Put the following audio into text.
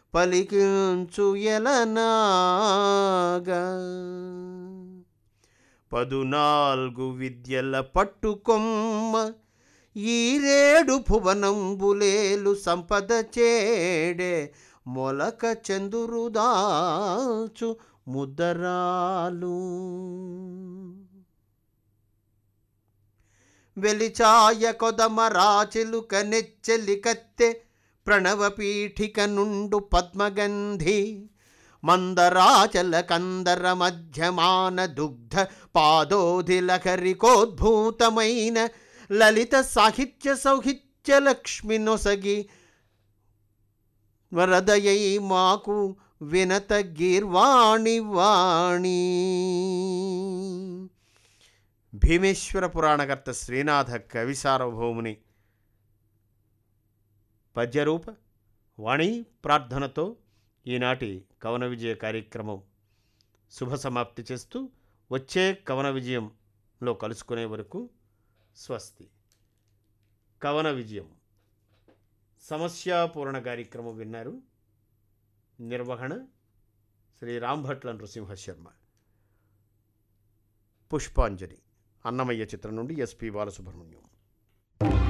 పలికించు ఎలనాగా పదునాల్గు విద్యల పట్టుకొమ్మ ఈరేడు భువనంబులేలు సంపద చేడే మొలక చందురుదాచు ముద్దరాలు వెలిచాయ కొదమ రాచిలుక నెచ్చెలి కత్తె ప్రణవ పీఠిక నుండు పద్మగంధి మందరాచల కందర మధ్యమాన దుగ్ధ పాదోధిలకరికోద్భూతమైన లలిత సాహిత్య సౌహిత్య లక్ష్మి నొసగి వరదయై మాకు వినత గీర్వాణి వాణి భీమేశ్వర పురాణకర్త శ్రీనాథ కవి సార్వభౌముని పద్యరూప వాణి ప్రార్థనతో ఈనాటి కవన విజయ కార్యక్రమం శుభ సమాప్తి చేస్తూ వచ్చే కవన విజయంలో కలుసుకునే వరకు స్వస్తి కవన విజయం సమస్యాపూరణ కార్యక్రమం విన్నారు నిర్వహణ శ్రీ రాంభట్ల నృసింహ శర్మ పుష్పాంజలి అన్నమయ్య చిత్రం నుండి ఎస్పి బాలసుబ్రహ్మణ్యం